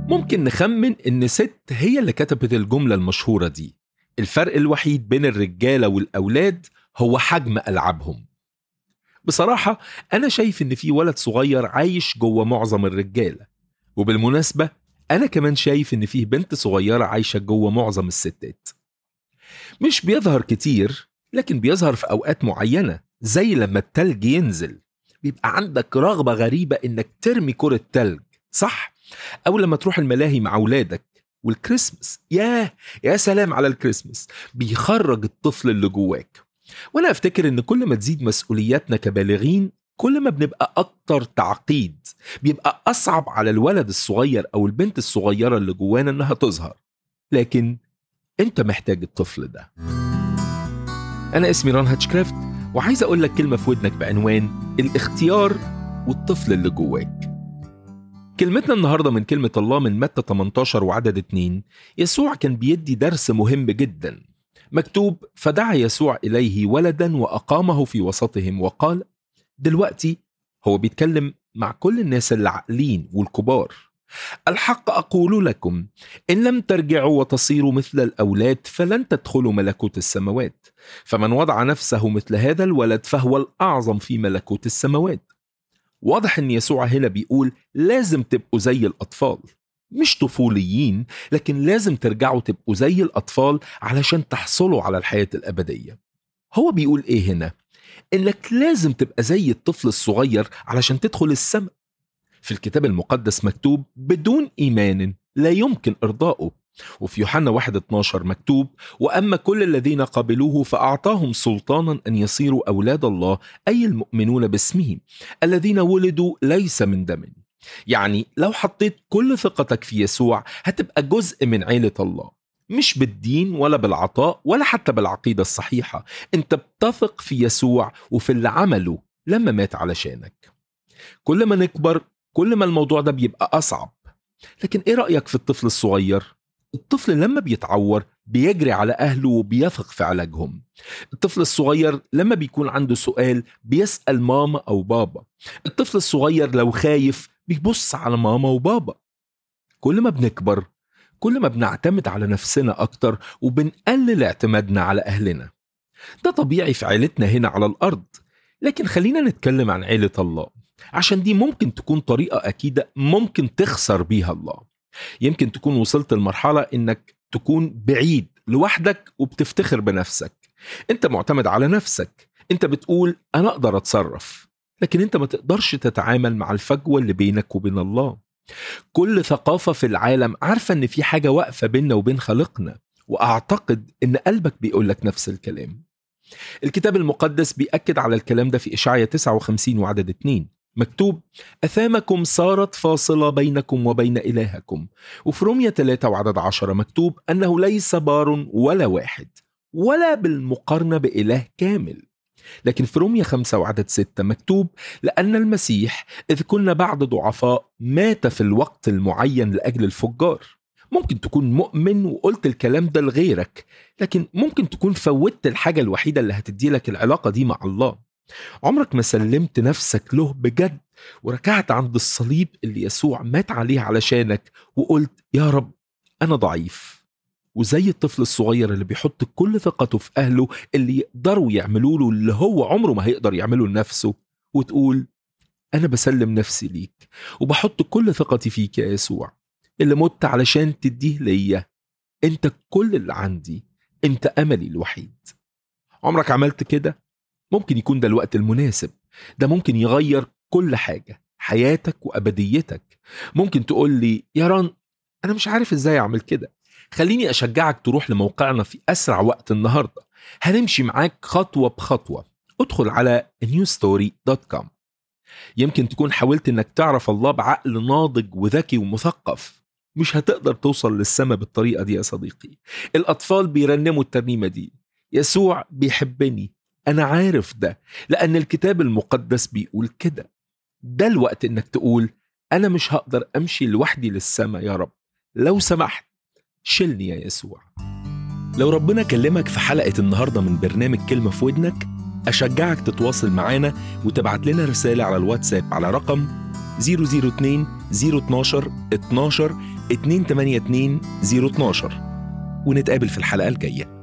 ممكن نخمن إن ست هي اللي كتبت الجملة المشهورة دي الفرق الوحيد بين الرجالة والأولاد هو حجم ألعابهم بصراحة أنا شايف إن في ولد صغير عايش جوه معظم الرجالة وبالمناسبة أنا كمان شايف إن فيه بنت صغيرة عايشة جوه معظم الستات مش بيظهر كتير لكن بيظهر في أوقات معينة زي لما التلج ينزل بيبقى عندك رغبة غريبة إنك ترمي كرة تلج صح؟ أو لما تروح الملاهي مع أولادك والكريسماس ياه يا سلام على الكريسماس بيخرج الطفل اللي جواك وانا افتكر ان كل ما تزيد مسؤولياتنا كبالغين كل ما بنبقى اكتر تعقيد بيبقى اصعب على الولد الصغير او البنت الصغيره اللي جوانا انها تظهر لكن انت محتاج الطفل ده انا اسمي ران هاتشكرافت وعايز اقول لك كلمه في ودنك بعنوان الاختيار والطفل اللي جواك كلمتنا النهارده من كلمه الله من متى 18 وعدد 2 يسوع كان بيدي درس مهم جدا مكتوب فدعا يسوع اليه ولدا واقامه في وسطهم وقال دلوقتي هو بيتكلم مع كل الناس العاقلين والكبار الحق اقول لكم ان لم ترجعوا وتصيروا مثل الاولاد فلن تدخلوا ملكوت السماوات فمن وضع نفسه مثل هذا الولد فهو الاعظم في ملكوت السماوات واضح ان يسوع هنا بيقول لازم تبقوا زي الاطفال مش طفوليين لكن لازم ترجعوا تبقوا زي الأطفال علشان تحصلوا على الحياة الأبدية هو بيقول إيه هنا؟ إنك لازم تبقى زي الطفل الصغير علشان تدخل السماء في الكتاب المقدس مكتوب بدون إيمان لا يمكن إرضائه وفي يوحنا 1 12 مكتوب وأما كل الذين قبلوه فأعطاهم سلطانا أن يصيروا أولاد الله أي المؤمنون باسمه الذين ولدوا ليس من دم يعني لو حطيت كل ثقتك في يسوع هتبقى جزء من عيلة الله مش بالدين ولا بالعطاء ولا حتى بالعقيدة الصحيحة انت بتثق في يسوع وفي اللي عمله لما مات علشانك كل ما نكبر كل ما الموضوع ده بيبقى أصعب لكن ايه رأيك في الطفل الصغير؟ الطفل لما بيتعور بيجري على أهله وبيثق في علاجهم الطفل الصغير لما بيكون عنده سؤال بيسأل ماما أو بابا الطفل الصغير لو خايف بيبص على ماما وبابا كل ما بنكبر كل ما بنعتمد على نفسنا أكتر وبنقلل اعتمادنا على أهلنا ده طبيعي في عيلتنا هنا على الأرض لكن خلينا نتكلم عن عيلة الله عشان دي ممكن تكون طريقة أكيدة ممكن تخسر بيها الله يمكن تكون وصلت لمرحلة إنك تكون بعيد لوحدك وبتفتخر بنفسك انت معتمد على نفسك انت بتقول انا اقدر اتصرف لكن انت ما تقدرش تتعامل مع الفجوة اللي بينك وبين الله كل ثقافة في العالم عارفة ان في حاجة واقفة بيننا وبين خالقنا واعتقد ان قلبك بيقول لك نفس الكلام الكتاب المقدس بيأكد على الكلام ده في إشعيا 59 وعدد 2 مكتوب أثامكم صارت فاصلة بينكم وبين إلهكم وفي رومية 3 وعدد 10 مكتوب أنه ليس بار ولا واحد ولا بالمقارنة بإله كامل لكن في رومية 5 وعدد 6 مكتوب لأن المسيح إذ كنا بعد ضعفاء مات في الوقت المعين لأجل الفجار ممكن تكون مؤمن وقلت الكلام ده لغيرك لكن ممكن تكون فوتت الحاجة الوحيدة اللي هتدي لك العلاقة دي مع الله عمرك ما سلمت نفسك له بجد وركعت عند الصليب اللي يسوع مات عليه علشانك وقلت يا رب أنا ضعيف وزي الطفل الصغير اللي بيحط كل ثقته في أهله اللي يقدروا يعملوا له اللي هو عمره ما هيقدر يعمله لنفسه وتقول أنا بسلم نفسي ليك وبحط كل ثقتي فيك يا يسوع اللي مت علشان تديه ليا انت كل اللي عندي انت املي الوحيد عمرك عملت كده ممكن يكون ده الوقت المناسب ده ممكن يغير كل حاجه حياتك وابديتك ممكن تقول لي يا ران انا مش عارف ازاي اعمل كده خليني اشجعك تروح لموقعنا في اسرع وقت النهارده هنمشي معاك خطوه بخطوه ادخل على newstory.com يمكن تكون حاولت انك تعرف الله بعقل ناضج وذكي ومثقف مش هتقدر توصل للسماء بالطريقة دي يا صديقي الأطفال بيرنموا الترنيمة دي يسوع بيحبني أنا عارف ده لأن الكتاب المقدس بيقول كده ده الوقت إنك تقول أنا مش هقدر أمشي لوحدي للسماء يا رب لو سمحت شيلني يا يسوع لو ربنا كلمك في حلقة النهاردة من برنامج كلمة في ودنك أشجعك تتواصل معانا وتبعت لنا رسالة على الواتساب على رقم 002 012 12 282 012 ونتقابل في الحلقة الجاية